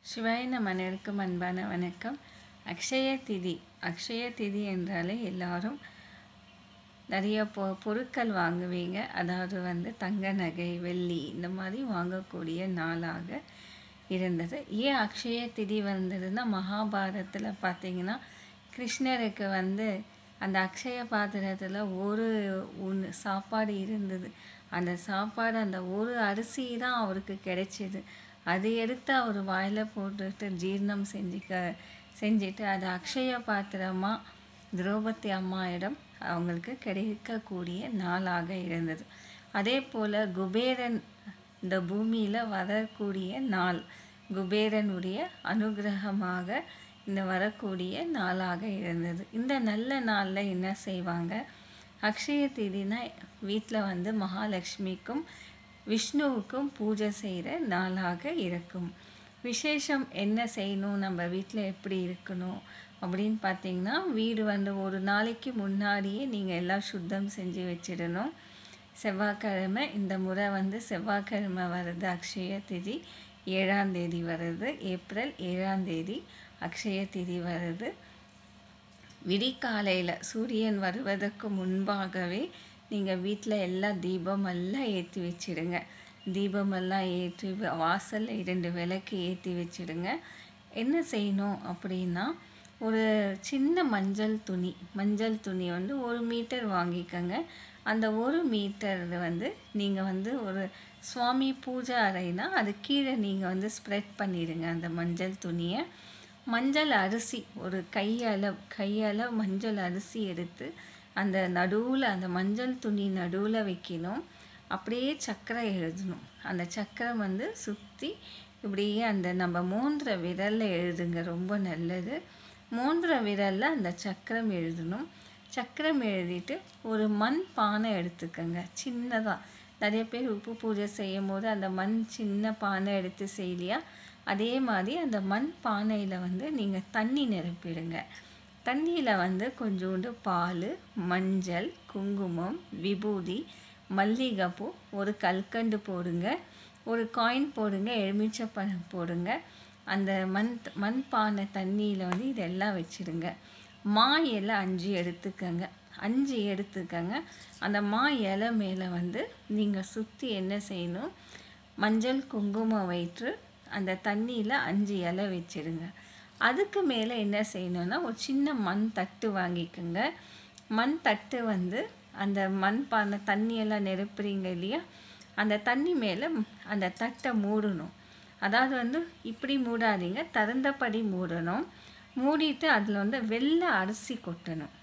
சிவாய நம்ம அனைவருக்கும் அன்பான வணக்கம் அக்ஷய திதி அக்ஷய திதி என்றாலே எல்லாரும் நிறைய பொ பொருட்கள் வாங்குவீங்க அதாவது வந்து தங்க நகை வெள்ளி இந்த மாதிரி வாங்கக்கூடிய நாளாக இருந்தது ஏன் அக்ஷய திதி வந்ததுன்னா மகாபாரதத்தில் பார்த்தீங்கன்னா கிருஷ்ணருக்கு வந்து அந்த அக்ஷய பாத்திரத்தில் ஒரு ஒன்று சாப்பாடு இருந்தது அந்த சாப்பாடு அந்த ஒரு அரிசி தான் அவருக்கு கிடைச்சிது அதை எடுத்து அவர் வாயில் போட்டுட்டு ஜீரணம் செஞ்சுக்க செஞ்சுட்டு அது அக்ஷய பாத்திரமாக திரௌபதி அம்மாயிடம் அவங்களுக்கு கிடைக்கக்கூடிய நாளாக இருந்தது அதே போல் குபேரன் இந்த பூமியில் வரக்கூடிய நாள் குபேரனுடைய அனுகிரகமாக இந்த வரக்கூடிய நாளாக இருந்தது இந்த நல்ல நாளில் என்ன செய்வாங்க அக்ஷய தீதினா வீட்டில் வந்து மகாலட்சுமிக்கும் விஷ்ணுவுக்கும் பூஜை செய்கிற நாளாக இருக்கும் விசேஷம் என்ன செய்யணும் நம்ம வீட்டில் எப்படி இருக்கணும் அப்படின்னு பார்த்தீங்கன்னா வீடு வந்து ஒரு நாளைக்கு முன்னாடியே நீங்கள் எல்லாம் சுத்தம் செஞ்சு வச்சிடணும் செவ்வாய்க்கிழமை இந்த முறை வந்து செவ்வாய்க்கிழமை வருது அக்ஷய திதி ஏழாம் தேதி வருது ஏப்ரல் ஏழாம் தேதி அக்ஷய திதி வருது விடிக்காலையில் சூரியன் வருவதற்கு முன்பாகவே நீங்கள் வீட்டில் எல்லா தீபமெல்லாம் ஏற்றி வச்சிடுங்க தீபமெல்லாம் ஏற்றி வாசலில் இரண்டு விளக்கு ஏற்றி வச்சிடுங்க என்ன செய்யணும் அப்படின்னா ஒரு சின்ன மஞ்சள் துணி மஞ்சள் துணி வந்து ஒரு மீட்டர் வாங்கிக்கோங்க அந்த ஒரு மீட்டர் வந்து நீங்கள் வந்து ஒரு சுவாமி பூஜை அறைனா அது கீழே நீங்கள் வந்து ஸ்ப்ரெட் பண்ணிடுங்க அந்த மஞ்சள் துணியை மஞ்சள் அரிசி ஒரு கையளவு கையளவு மஞ்சள் அரிசி எடுத்து அந்த நடுவில் அந்த மஞ்சள் துணி நடுவில் வைக்கணும் அப்படியே சக்கரை எழுதணும் அந்த சக்கரம் வந்து சுற்றி இப்படியே அந்த நம்ம மூன்ற விரலில் எழுதுங்க ரொம்ப நல்லது மூன்ற விரலில் அந்த சக்கரம் எழுதணும் சக்கரம் எழுதிட்டு ஒரு மண் பானை எடுத்துக்கோங்க சின்னதாக நிறைய பேர் உப்பு பூஜை செய்யும் போது அந்த மண் சின்ன பானை எடுத்து செய்யலையா அதே மாதிரி அந்த மண் பானையில் வந்து நீங்கள் தண்ணி நிரப்பிடுங்க தண்ணியில் வந்து கொஞ்சோண்டு பால் மஞ்சள் குங்குமம் விபூதி மல்லிகைப்பூ ஒரு கல்கண்டு போடுங்க ஒரு காயின் போடுங்க எலுமிச்சப்பழம் போடுங்க அந்த மண் மண் பானை தண்ணியில் வந்து இதெல்லாம் வச்சுடுங்க மா இலை அஞ்சு எடுத்துக்கங்க அஞ்சு எடுத்துக்கங்க அந்த மா இலை மேலே வந்து நீங்கள் சுற்றி என்ன செய்யணும் மஞ்சள் குங்குமம் வைத்து அந்த தண்ணியில் அஞ்சு இலை வச்சிடுங்க அதுக்கு மேலே என்ன செய்யணும்னா ஒரு சின்ன மண் தட்டு வாங்கிக்கோங்க மண் தட்டு வந்து அந்த மண் பானை தண்ணியெல்லாம் நிரப்புறீங்க இல்லையா அந்த தண்ணி மேலே அந்த தட்டை மூடணும் அதாவது வந்து இப்படி மூடாதீங்க திறந்தபடி மூடணும் மூடிட்டு அதில் வந்து வெள்ளை அரிசி கொட்டணும்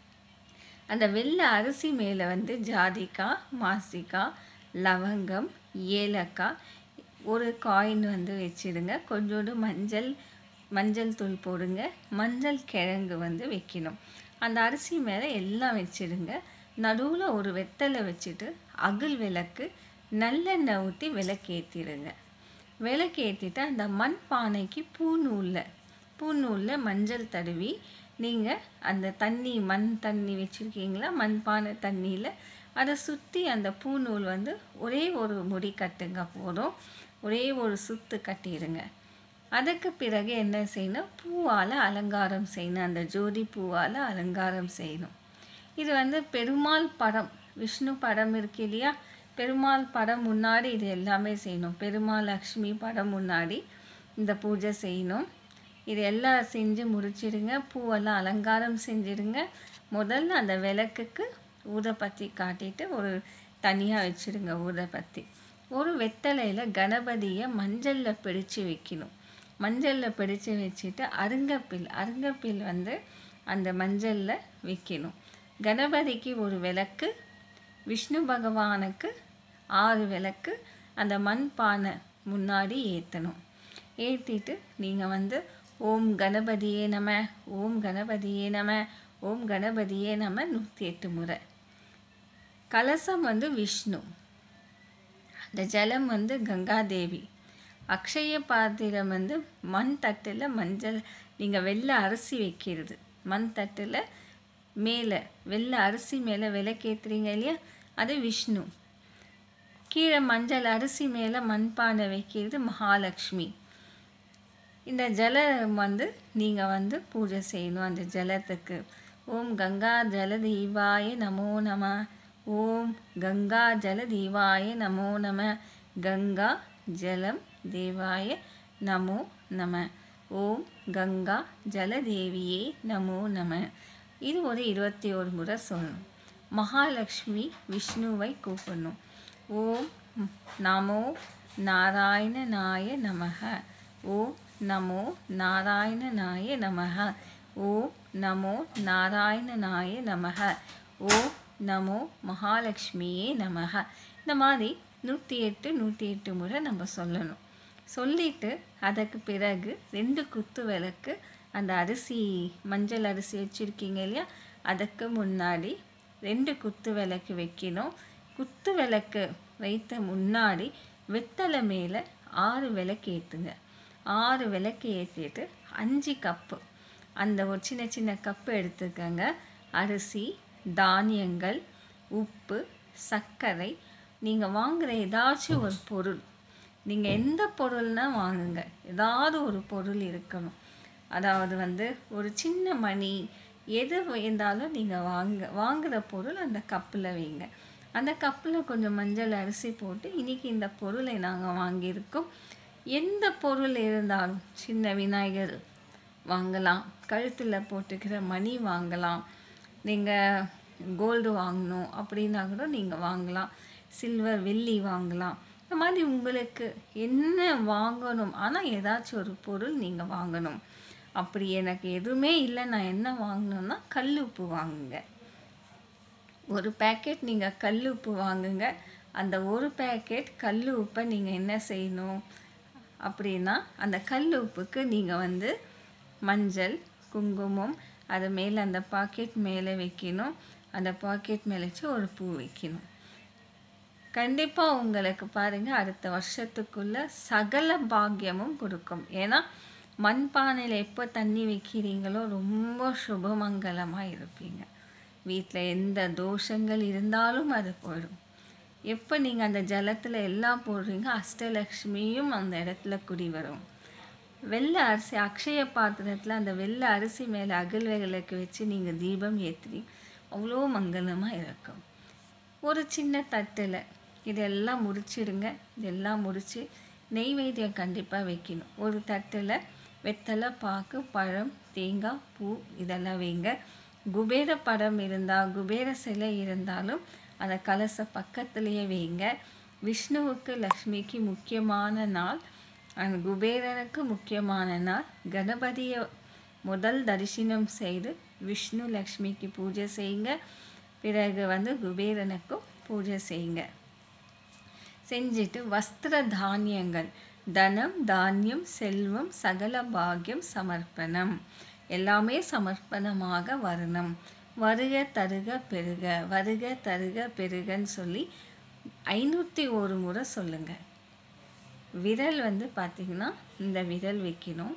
அந்த வெள்ளை அரிசி மேலே வந்து ஜாதிக்காய் மாசிக்காய் லவங்கம் ஏலக்காய் ஒரு காயின் வந்து வச்சிடுங்க கொஞ்சோண்டு மஞ்சள் மஞ்சள் தூள் போடுங்க மஞ்சள் கிழங்கு வந்து வைக்கணும் அந்த அரிசி மேலே எல்லாம் வச்சிடுங்க நடுவில் ஒரு வெத்தலை வச்சுட்டு அகல் விளக்கு நல்லெண்ணெய் ஊற்றி விளக்கேற்றிடுங்க விளக்கேற்றிட்டு அந்த மண் பானைக்கு பூநூலில் பூநூலில் மஞ்சள் தடவி நீங்கள் அந்த தண்ணி மண் தண்ணி வச்சுருக்கீங்களா மண் பானை தண்ணியில் அதை சுற்றி அந்த பூநூல் வந்து ஒரே ஒரு முடி கட்டுங்க போதும் ஒரே ஒரு சுத்து கட்டிடுங்க அதுக்கு பிறகு என்ன செய்யணும் பூவால் அலங்காரம் செய்யணும் அந்த ஜோதி பூவால் அலங்காரம் செய்யணும் இது வந்து பெருமாள் படம் விஷ்ணு படம் இருக்கு இல்லையா பெருமாள் படம் முன்னாடி இது எல்லாமே செய்யணும் பெருமாள் லக்ஷ்மி படம் முன்னாடி இந்த பூஜை செய்யணும் இது எல்லாம் செஞ்சு முடிச்சிடுங்க பூவெல்லாம் அலங்காரம் செஞ்சிடுங்க முதல்ல அந்த விளக்குக்கு ஊதப்பத்தி காட்டிட்டு ஒரு தனியாக வச்சுடுங்க ஊதப்பத்தி ஒரு வெத்தலையில் கணபதியை மஞ்சளில் பிடிச்சு வைக்கணும் மஞ்சளில் பிடிச்சு வச்சுட்டு அருங்கப்பில் அருங்கப்பில் வந்து அந்த மஞ்சளில் வைக்கணும் கணபதிக்கு ஒரு விளக்கு விஷ்ணு பகவானுக்கு ஆறு விளக்கு அந்த மண் பானை முன்னாடி ஏற்றணும் ஏற்றிட்டு நீங்கள் வந்து ஓம் கணபதியே நம ஓம் கணபதியே நம ஓம் கணபதியே நம நூற்றி எட்டு முறை கலசம் வந்து விஷ்ணு அந்த ஜலம் வந்து கங்காதேவி அக்ஷய பாத்திரம் வந்து மண் தட்டில் மஞ்சள் நீங்கள் வெள்ளை அரிசி வைக்கிறது மண் தட்டில் மேலே வெள்ளை அரிசி மேலே விளக்கேற்றுறீங்க இல்லையா அது விஷ்ணு கீழே மஞ்சள் அரிசி மேலே மண்பானை வைக்கிறது மகாலட்சுமி இந்த ஜலம் வந்து நீங்கள் வந்து பூஜை செய்யணும் அந்த ஜலத்துக்கு ஓம் கங்கா ஜல தீவாய நமோ நம ஓம் கங்கா ஜல தீவாய நமோ நம கங்கா ஜலம் தேவாய நமோ நம ஓம் கங்கா ஜலதேவியே நமோ நம இது ஒரு இருபத்தி ஒரு முறை சொல்லணும் மகாலட்சுமி விஷ்ணுவை கூப்பிடணும் ஓம் நமோ நாராயணனாய நமக ஓம் நமோ நாராயணனாய நமக ஓம் நமோ நாராயணனாய நமக ஓம் நமோ மகாலட்சுமியே நமக இந்த மாதிரி நூற்றி எட்டு நூற்றி எட்டு முறை நம்ம சொல்லணும் சொல்லிட்டு அதற்கு பிறகு ரெண்டு குத்து விளக்கு அந்த அரிசி மஞ்சள் அரிசி வச்சுருக்கீங்க இல்லையா அதுக்கு முன்னாடி ரெண்டு குத்து விளக்கு வைக்கணும் குத்து விளக்கு வைத்த முன்னாடி வெத்தலை மேலே ஆறு விளக்கு ஏற்றுங்க ஆறு விளக்கு ஏற்றிட்டு அஞ்சு கப்பு அந்த ஒரு சின்ன சின்ன கப்பு எடுத்துக்கங்க அரிசி தானியங்கள் உப்பு சர்க்கரை நீங்கள் வாங்குகிற ஏதாச்சும் ஒரு பொருள் நீங்கள் எந்த பொருள்னால் வாங்குங்க ஏதாவது ஒரு பொருள் இருக்கணும் அதாவது வந்து ஒரு சின்ன மணி எது இருந்தாலும் நீங்கள் வாங்க வாங்குகிற பொருள் அந்த கப்பில் வைங்க அந்த கப்பில் கொஞ்சம் மஞ்சள் அரிசி போட்டு இன்றைக்கி இந்த பொருளை நாங்கள் வாங்கியிருக்கோம் எந்த பொருள் இருந்தாலும் சின்ன விநாயகர் வாங்கலாம் கழுத்தில் போட்டுக்கிற மணி வாங்கலாம் நீங்கள் கோல்டு வாங்கணும் அப்படின்னா கூட நீங்கள் வாங்கலாம் சில்வர் வெள்ளி வாங்கலாம் இந்த மாதிரி உங்களுக்கு என்ன வாங்கணும் ஆனால் ஏதாச்சும் ஒரு பொருள் நீங்கள் வாங்கணும் அப்படி எனக்கு எதுவுமே இல்லை நான் என்ன வாங்கணுன்னா கல் உப்பு வாங்குங்க ஒரு பேக்கெட் நீங்கள் கல் உப்பு வாங்குங்க அந்த ஒரு பேக்கெட் கல் உப்பை நீங்கள் என்ன செய்யணும் அப்படின்னா அந்த கல் உப்புக்கு நீங்கள் வந்து மஞ்சள் குங்குமம் அது மேலே அந்த பாக்கெட் மேலே வைக்கணும் அந்த பாக்கெட் மேலே வச்சு ஒரு பூ வைக்கணும் கண்டிப்பாக உங்களுக்கு பாருங்கள் அடுத்த வருஷத்துக்குள்ள சகல பாக்கியமும் கொடுக்கும் ஏன்னா மண்பானையில் எப்போ தண்ணி வைக்கிறீங்களோ ரொம்ப சுபமங்கலமாக இருப்பீங்க வீட்டில் எந்த தோஷங்கள் இருந்தாலும் அது போயிடும் எப்போ நீங்கள் அந்த ஜலத்தில் எல்லாம் போடுறீங்க அஷ்டலக்ஷ்மியும் அந்த இடத்துல குடி வரும் வெள்ளை அரிசி அக்ஷய பாத்திரத்தில் அந்த வெள்ளை அரிசி மேலே அகல் விளக்கு வச்சு நீங்கள் தீபம் ஏற்றி அவ்வளோ மங்களமாக இருக்கும் ஒரு சின்ன தட்டில் இதெல்லாம் முடிச்சிடுங்க இதெல்லாம் முடித்து நெய்வேத்தியம் கண்டிப்பாக வைக்கணும் ஒரு தட்டில் வெத்தலை பாக்கு பழம் தேங்காய் பூ இதெல்லாம் வைங்க குபேர படம் இருந்தால் குபேர சிலை இருந்தாலும் அந்த கலச பக்கத்துலேயே வைங்க விஷ்ணுவுக்கு லக்ஷ்மிக்கு முக்கியமான நாள் அந்த குபேரனுக்கு முக்கியமான நாள் கணபதியை முதல் தரிசனம் செய்து விஷ்ணு லக்ஷ்மிக்கு பூஜை செய்யுங்க பிறகு வந்து குபேரனுக்கும் பூஜை செய்யுங்க செஞ்சுட்டு வஸ்திர தானியங்கள் தனம் தானியம் செல்வம் சகல பாக்கியம் சமர்ப்பணம் எல்லாமே சமர்ப்பணமாக வரணும் வருக தருக பெருக வருக தருக பெருகன்னு சொல்லி ஐநூற்றி ஒரு முறை சொல்லுங்கள் விரல் வந்து பார்த்திங்கன்னா இந்த விரல் வைக்கணும்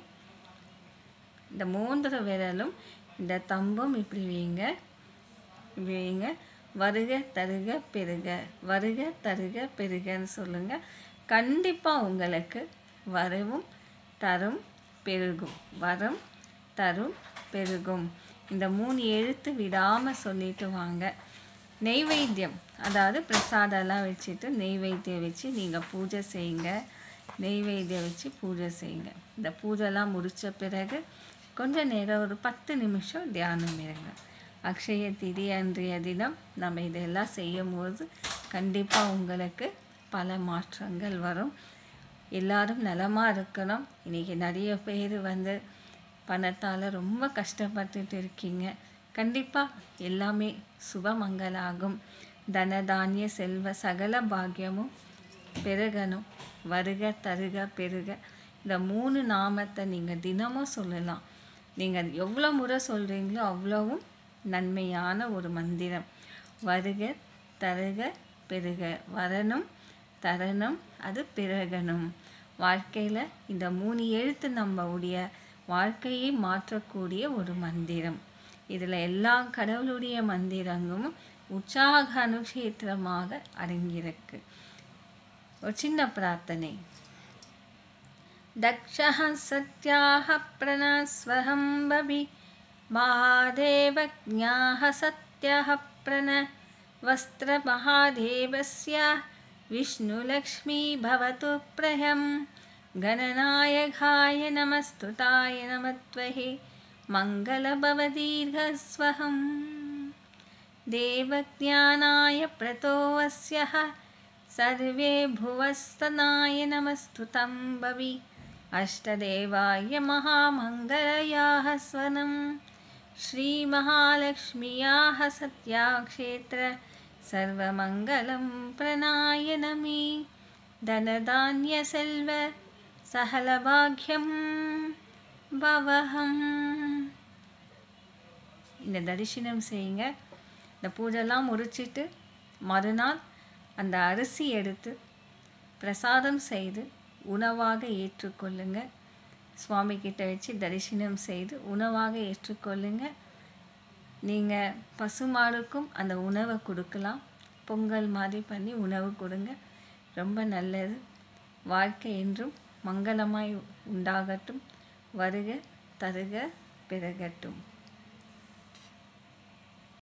இந்த மூன்று விரலும் இந்த தம்பும் இப்படி வைங்க இப்படி வைங்க வருக தருக பெருக வருக தருக பெருகன்னு சொல்லுங்கள் கண்டிப்பாக உங்களுக்கு வரவும் தரும் பெருகும் வரம் தரும் பெருகும் இந்த மூணு எழுத்து விடாமல் சொல்லிட்டு வாங்க நெய்வேத்தியம் அதாவது பிரசாதம்லாம் வச்சுட்டு நெய்வேத்தியம் வச்சு நீங்கள் பூஜை செய்யுங்க நெய்வேத்தியம் வச்சு பூஜை செய்யுங்க இந்த பூஜைலாம் முடித்த பிறகு கொஞ்ச நேரம் ஒரு பத்து நிமிஷம் தியானம் இருங்க அக்ஷய திதி அன்றைய தினம் நம்ம இதெல்லாம் செய்யும் போது கண்டிப்பாக உங்களுக்கு பல மாற்றங்கள் வரும் எல்லாரும் நலமாக இருக்கணும் இன்றைக்கி நிறைய பேர் வந்து பணத்தால் ரொம்ப கஷ்டப்பட்டுட்டு இருக்கீங்க கண்டிப்பாக எல்லாமே சுபமங்களாகும் தனதானிய செல்வ சகல பாக்கியமும் பெருகணும் வருக தருக பெருக இந்த மூணு நாமத்தை நீங்கள் தினமும் சொல்லலாம் நீங்கள் எவ்வளோ முறை சொல்கிறீங்களோ அவ்வளவும் நன்மையான ஒரு மந்திரம் வருக தருக பெருக வரணும் தரணும் அது பிறகணும் வாழ்க்கையில் இந்த மூணு எழுத்து நம்மளுடைய வாழ்க்கையை மாற்றக்கூடிய ஒரு மந்திரம் இதில் எல்லா கடவுளுடைய மந்திரங்களும் உற்சாக அனுஷேத்திரமாக அடங்கியிருக்கு ஒரு சின்ன பிரார்த்தனை दक्षः सत्याः प्रणस्वहं बभि महादेवज्ञाः सत्यः प्रण वस्त्रमहादेवस्य विष्णुलक्ष्मी भवतु प्रयं गणनायकाय नमस्तुताय नमत्वहे मङ्गलभवदीर्घस्वहम् देवज्ञानाय प्रतोऽस्यः सर्वे भुवस्तनाय नमस्तुतं भवि अष्टदेवाय महामङ्गलयाः स्वनं श्रीमहालक्ष्म्याः सत्याक्षेत्र सर्वमङ्गलं प्रणायनमि धनधान्यसेल्व सहलभाग्यं பவஹம் இந்த தரிசனம் செய்யுங்க இந்த பூஜைலாம் முடிச்சிட்டு மறுநாள் அந்த அரிசி எடுத்து பிரசாதம் செய்து உணவாக ஏற்றுக்கொள்ளுங்க சுவாமி கிட்ட வச்சு தரிசனம் செய்து உணவாக ஏற்றுக்கொள்ளுங்க நீங்கள் பசுமாடுக்கும் அந்த உணவை கொடுக்கலாம் பொங்கல் மாதிரி பண்ணி உணவு கொடுங்க ரொம்ப நல்லது வாழ்க்கை என்றும் மங்களமாய் உண்டாகட்டும் வருக தருக பிறகட்டும்